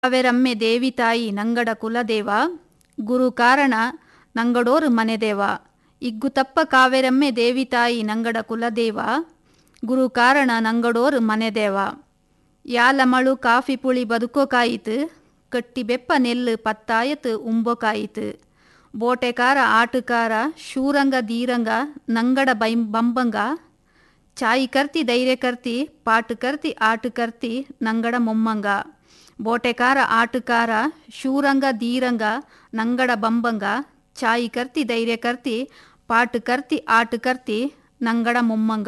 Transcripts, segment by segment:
ಕಾವೆರಮ್ಮೆ ದೇವಿ ತಾಯಿ ನಂಗಡ ಕುಲದೇವ ಗುರು ಕಾರಣ ನಂಗಡೋರು ಮನೆದೇವ ಇಗ್ಗು ತಪ್ಪ ಕಾವೆರಮ್ಮೆ ದೇವಿ ತಾಯಿ ನಂಗಡ ಕುಲದೇವ ಗುರು ಕಾರಣ ನಂಗಡೋರು ಮನೆದೇವ ಯಾಲಮಳು ಕಾಫಿ ಪುಳಿ ಬದುಕೋಕಾಯಿತು ಕಟ್ಟಿ ಬೆಪ್ಪ ನೆಲ್ಲು ಪತ್ತಾಯತು ಉಂಬೋಕಾಯಿತು ಬೋಟೆಕಾರ ಆಟುಕಾರ ಶೂರಂಗ ದೀರಂಗ ನಂಗಡ ಬೈ ಬಂಬಂಗ ಚಾಯಿ ಕರ್ತಿ ಧೈರ್ಯ ಕರ್ತಿ ಪಾಟು ಕರ್ತಿ ಆಟು ಕರ್ತಿ ನಂಗಡ ಮೊಮ್ಮಂಗ ಬೋಟೆಕಾರ ಆಟುಕಾರ ಶೂರಂಗ ದೀರಂಗ ನಂಗಡ ಬಂಬಂಗ ಚಾಯಿ ಕರ್ತಿ ಧೈರ್ಯ ಕರ್ತಿ ಪಾಟು ಕರ್ತಿ ಆಟು ಕರ್ತಿ ನಂಗಡ ಮೊಮ್ಮಂಗ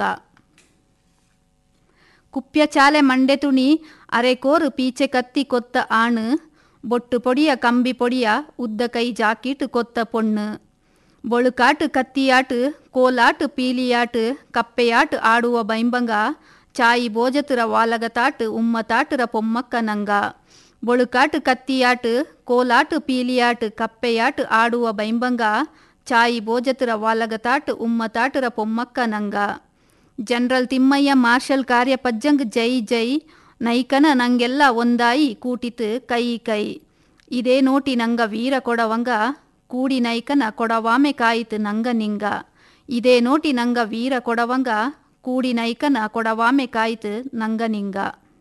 ಕುಪ್ಯ ಚಾಲೆ ಮಂಡೆ ತುಣಿ ಅರೆಕೋರು ಪೀಚೆ ಕತ್ತಿ ಕೊತ್ತ ಆಣು ಬೊಟ್ಟು ಪೊಡಿಯ ಕಂಬಿ ಪೊಡಿಯ ಉದ್ದ ಕೈ ಜಾಕೀಟು ಕೊತ್ತ ಪೊಣ್ಣು ಬೊಳುಕಾಟು ಕತ್ತಿಯಾಟು ಕೋಲಾಟು ಪೀಲಿಯಾಟು ಕಪ್ಪೆಯಾಟು ಆಡುವ ಬೈಂಬಂಗ ಚಾಯಿ ಬೋಜತುರ ವಾಲಗತಾಟು ಉಮ್ಮತಾಟುರ ಪೊಮ್ಮಕ್ಕ ನಂಗ ಬೊಳುಕಾಟು ಕತ್ತಿಯಾಟು ಕೋಲಾಟು ಪೀಲಿಯಾಟು ಕಪ್ಪೆಯಾಟು ಆಡುವ ಬೈಂಬಂಗ ಚಾಯಿ ಬೋಜತುರ ವಾಲಗತಾಟು ಉಮ್ಮತಾಟುರ ಪೊಮ್ಮಕ್ಕ ನಂಗ ಜನರಲ್ ತಿಮ್ಮಯ್ಯ ಮಾರ್ಷಲ್ ಕಾರ್ಯ ಪಜ್ಜಂಗ್ ಜೈ ಜೈ ನೈಕನ ನಂಗೆಲ್ಲ ಒಂದಾಯಿ ಕೂಟಿತು ಕೈ ಕೈ ಇದೇ ನೋಟಿ ನಂಗ ವೀರ ಕೊಡವಂಗ ಕೂಡಿ ನೈಕನ ಕೊಡವಾಮೆ ಕಾಯಿತು ನಂಗ ನಿಂಗ ಇದೇ ನೋಟಿ ನಂಗ ವೀರ ಕೊಡವಂಗ ಕೂಡಿ ನೈಕನ ಕೊಡವಾಮೆ ಕಾಯಿತು ನಂಗ ನಿಂಗ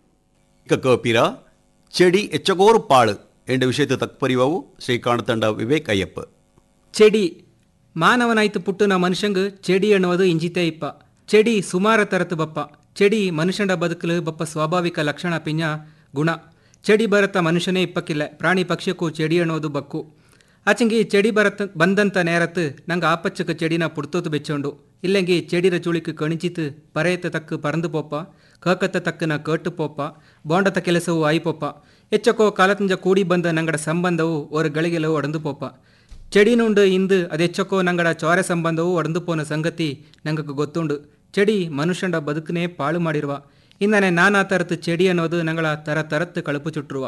ഇക്ക കേപ്പീര ചെടി എച്ചകോറ് പാള് എന്റെ വിഷയത്തെ തക്പരിവാവു ശ്രീകാണ് ತಂಡ ವಿವೇಕ್ ಅಯ್ಯಪ್ಪ ಚೆಡಿ ಮಾನವನಾಯ್ತು ಪುಟ್ಟುನ ಮನುಷ್ಯಂಗ್ ಚೆಡಿ ಎನ್ನುವುದು ಇಂಜಿತೆ ಇಪ್ಪ ಚೆಡಿ ಸುಮಾರ ತರತು ಬಪ್ಪ ಚೆಡಿ ಮನುಷ್ಯಂಡ ಬದುಕಲು ಬಪ್ಪ ಸ್ವಾಭಾವಿಕ ಲಕ್ಷಣ ಪಿಂಜ ಗುಣ ಚೆಡಿ ಬರತ್ತ ಮನುಷ್ಯನೇ ಇಪ್ಪಕ್ಕಿಲ್ಲ ಪ್ರಾಣಿ ಪಕ್ಷಕ್ಕೂ ಚೆಡಿ ಅನ್ನೋದು ಬಕ್ಕು ಆಚಂಗಿ ಚೆಡಿ ಬರತ್ತ ಬಂದಂತ ನೇರತ್ತು ನಂಗೆ ಆಪಚ್ಚಕ್ಕೆ ಚೆಡಿನ ಪುಡ್ತೋತು ಬೆಚ್ಚೊಂಡು ಇಲ್ಲೆಂಗಿ ಚೆಡಿರ ಚುಳಿக்கு ಕಣಿಚಿತು ಪರೆಯತ್ತ ತಕ್ಕ ಪರಂದು ಪೋಪ ಕೇಕತ್ತ ತಕ್ಕನ ಕೇಟು ಪೋಪ ಬೋಂಡತ ಕೆಲಸವು ಆಯ್ಪೊಪ್ಪ ಎಚ್ಚಕೋ ಕಾಲತಂಜ ಕೂಡಿ ಬಂದ ನಂಗಡ ಸಂಬಂಧವು ஒரு ಗಳಿಗೆಲು ಒಡಂದು ಪೋಪ చెడినుండు ఇందు అదెచ్చకో నంగడ చోర సంబంధವು ಒಡಂದು ಪೋನ ಸಂಗತಿ ನಂಗಕ್ಕೆ ಗೊತ್ತುಂಡು ಚೆಡಿ ಮನುಷ್ಯಂಡ ಬದುಕನೇ ಪಾಳು ಮಾಡಿರುವ ಇಂದನೆ ನಾನಾ ತರತ್ ಚೆಡಿ ಅನ್ನೋದು ನಂಗಳ ತರ ತರತ್ ಕಳುಪು ಚುಟ್ರುವ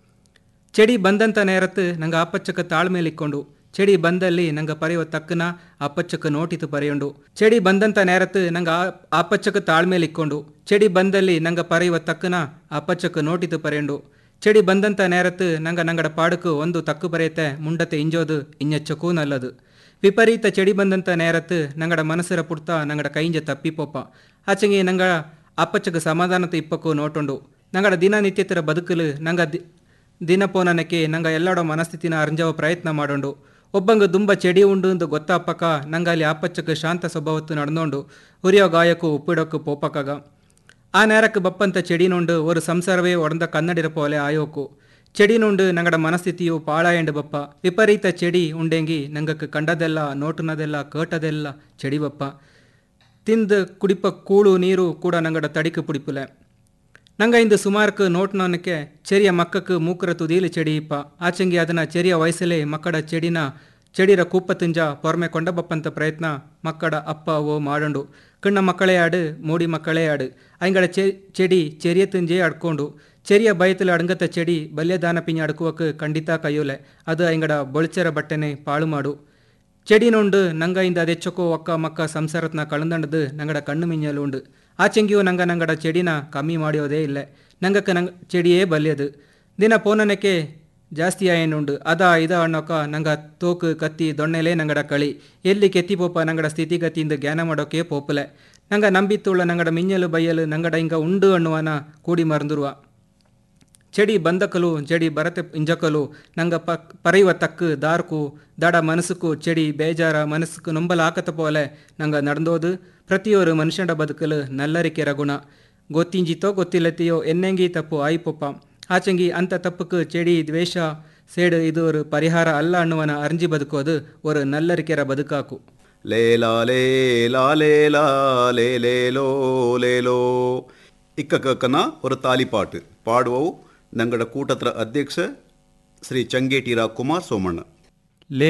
ಚೆಡಿ ಬಂದಂತ ನೇರತ್ತು ನಂಗೆ ಆಪಚ್ಚಕ ತಾಳ್ಮೇಲಿಕ್ಕೊಂಡು ಚೆಡಿ ಬಂದಲ್ಲಿ ನಂಗೆ ಪರೆಯುವ ತಕ್ಕನ ಅಪ್ಪಚ್ಚಕ ನೋಟಿತು ಪರೆಯುಂಡು ಚೆಡಿ ಬಂದಂತ ನೇರತ್ತು ನಂಗೆ ಆಪಚ್ಚಕ ತಾಳ್ಮೇಲಿಕ್ಕೊಂಡು ಚೆಡಿ ಬಂದಲ್ಲಿ ನಂಗೆ ಪರೆಯುವ ತಕ್ಕನ ಅಪ್ಪಚ್ಚಕ ನೋಟಿತು ಪರೆಯುಂಡು ಚೆಡಿ ಬಂದಂತ ನೇರತ್ತು ನಂಗ ನಂಗಡ ಪಾಡುಕು ಒಂದು ತಕ್ಕು ಬರೆಯತ್ತೆ ಮುಂಡತೆ ಇಂಜೋದು ಇನ್ನೆಚ್ಚಕ್ಕೂ ನಲ್ಲದು ವಿಪರೀತ ಚೆಡಿ ಬಂದಂತ ನೇರತ್ತು ನಂಗಡ ಮನಸ್ಸರ ಪುಡ್ತ ನಂಗಡ ಕೈಂಜ ತಪ್ಪಿಪೋಪ ಆಚೆಗೆ ನಂಗ ಅಪ್ಪಚ್ಚಗ ಸಮಾಧಾನತೆ ಇಪ್ಪಕ್ಕೂ ನೋಟುಂಡು ನಂಗಡ ದಿನನಿತ್ಯತರ ಬದುಕಲು ನಂಗ ದಿ ದಿನ ಪೋನನಕ್ಕೆ ನಂಗ ಎಲ್ಲಾಡೋ ಮನಸ್ಥಿತಿನ ಅರಂಜವ ಪ್ರಯತ್ನ ಮಾಡೋಂಡು ಒಬ್ಬಂಗ ದುಂಬ ಚೆಡಿ ಉಂಡು ಎಂದು ಗೊತ್ತಾಪಕ ನಂಗ ಅಲ್ಲಿ ಆಪಚ್ಚಕ್ಕೆ ಶಾಂತ ಸ್ವಭಾವತ್ತು ನಡೆದೋಂಡು ಹುರಿಯೋ ಗಾಯಕ್ಕೂ ಉಪ್ಪಿಡೋಕ್ಕೂ ಪೋಪಕ್ಕಾಗ ಆ நேரக்கு பப்பந்த செடினுண்டு ஒரு சம்சாரவே உடந்த கண்ணடிர போல ஆயோக்கு ಚೆಡಿನುಂಡು ನಂಗಡ ಮನಸ್ಥಿತಿಯು ಪಾಳಾಯಂಡು ಬಪ್ಪ ವಿಪರೀತ ಚೆಡಿ ಉಂಡೆಂಗಿ ನಂಗಕ್ಕೆ ಕಂಡದೆಲ್ಲ ನೋಟುನದೆಲ್ಲ ಕೇಟದೆಲ್ಲ ಚೆಡಿ ಬಪ್ಪ ತಿಂದು ಕುಡಿಪ ಕೂಳು ನೀರು ಕೂಡ ನಂಗಡ ತಡಿಕು ಪುಡಿಪುಲೆ ನಂಗ ಇಂದು ಸುಮಾರ್ಕು ನೋಟ್ನವನಕ್ಕೆ ಚೆರಿಯ ಮಕ್ಕಕ್ಕೆ ಮೂಕರ ತುದೀಲಿ ಚೆಡಿಯಿಪ್ಪ ಆಚಂಗಿ ಅದನ್ನ ಚೆರಿಯ ವಯಸ್ಸಲ್ಲೇ ಮಕ್ಕಳ ಚೆಡಿನ ಚೆಡಿರ ಕೂಪ ತುಂಜ ಪೊರ್ಮೆ ಕೊಂಡ ಬಪ್ಪಂತ ಪ್ರಯತ್ನ ಮಕ್ಕಳ ಅಪ್ಪ ಓ ಮಾಡಂಡು ಕಣ್ಣ ಮಕ್ಕಳೇ ಆಡು ಮೂಡಿ ಮಕ್ಕಳೇ ಆಡು ಅಯ್ಗಳ ಚೆ ಚೆಡಿ ಚೆರಿಯ ತುಂಜೆ ಅಡ್ಕೊಂಡು ಚೆರಿಯ ಬಯತಲು ಅಡಂಗತ ಚೆಡಿ ಬಲ್ಯದಾನ ಪಿಂಜ ಅಡ್ಕುವಕ್ಕೆ ಖಂಡಿತ ಕೈಯೋಲೆ ಅದು ಅಯ್ಗಡ ಬೊಳ್ಚರ ಬಟ್ಟೆನೆ ಪಾಳು ಮಾಡು ಚೆಡಿನುಂಡು ನಂಗ ಇಂದ ಅದೆಚ್ಚಕೋ ಒಕ್ಕ ಮಕ್ಕ ಸಂಸಾರತ್ನ ಕಳಂದಂಡದು ನಂಗಡ ಕಣ್ಣು ಮಿಂಜಲು ಉಂಡು ಆಚೆಂಗಿಯು ನಂಗ ನಂಗಡ ಚೆಡಿನ ಕಮ್ಮಿ ಮಾಡಿಯೋದೇ ಇಲ್ಲ ನಂಗಕ್ಕೆ ನಂಗ ಚೆಡಿಯೇ ಬಲ್ಯದು ದಿನ ಪೋನನಕ್ಕೆ ಜಾಸ್ತಿ ಆಯನುಂಡು ಅದ ಇದ ಅನ್ನೋಕ ನಂಗ ತೋಕು ಕತ್ತಿ ದೊಣ್ಣೆಲೇ ನಂಗಡ ಕಳಿ ಎಲ್ಲಿ ಕೆತ್ತಿ ಪೋಪ ನಂಗಡ ಸ್ಥಿತಿಗತಿಯಿಂದ ಜ್ಞಾನ ಮಾಡೋಕೆ ಪೋಪಲೆ ನಂಗ ನಂಬಿತ್ತುಳ್ಳ ನಂಗಡ ಮಿಂಜಲು ಬಯ್ಯಲು ನಂಗಡ ಹಿಂಗ ಉಂಡು ಅನ್ನುವನ ಕೂಡಿ ಮರಂದುರುವ చెడి బందకలు చెడి భరత ఇంజకలు నంగ ప పరైవ తక్కు దార్కు దడ మనసుకు చెడి ಬೇಜಾರ ಮನಸ್ಸುಕು ನೊಂಬಲಾಕತ ಪೋಲೆ ನಂಗ ನಡೆದೋದು ಪ್ರತಿಯೊರು ಮನುಷ್ಯನ ಬದುಕಲು ನಲ್ಲರಿಕೆ ರಗುಣ ಗೊತ್ತಿಂಜಿತೋ ಗೊತ್ತಿಲ್ಲತೆಯೋ ಎನ್ನೆಂಗಿ ತಪ್ಪು ಆಯ್ಪೊಪ್ಪ ಆಚಂಗಿ ಅಂತ ತಪ್ಪುಕು ಚೆಡಿ ದ್ವೇಷ ಸೇಡು ಇದು ஒரு ಪರಿಹಾರ ಅಲ್ಲ ಅನ್ನುವನ ಅರ್ಜಿ ಬದುಕೋದು ஒரு ನಲ್ಲರಿಕೆರ ಬದುಕಾಕು ಲೇಲಾ ಲೇಲಾ ಲೇಲಾ ಲೇ ಲೇಲೋ ಲೇಲೋ ಇಕ್ಕ ಕಕ್ಕನ ஒரு ತಾಲಿಪಾಟು ಪಾಡುವವು ನಂಗಡ ಕೂಟತ್ರ ಅಧ್ಯಕ್ಷ ಶ್ರೀ ಚಂಗೇಟಿರ ಕುಮಾರ್ ಸೋಮಣ್ಣ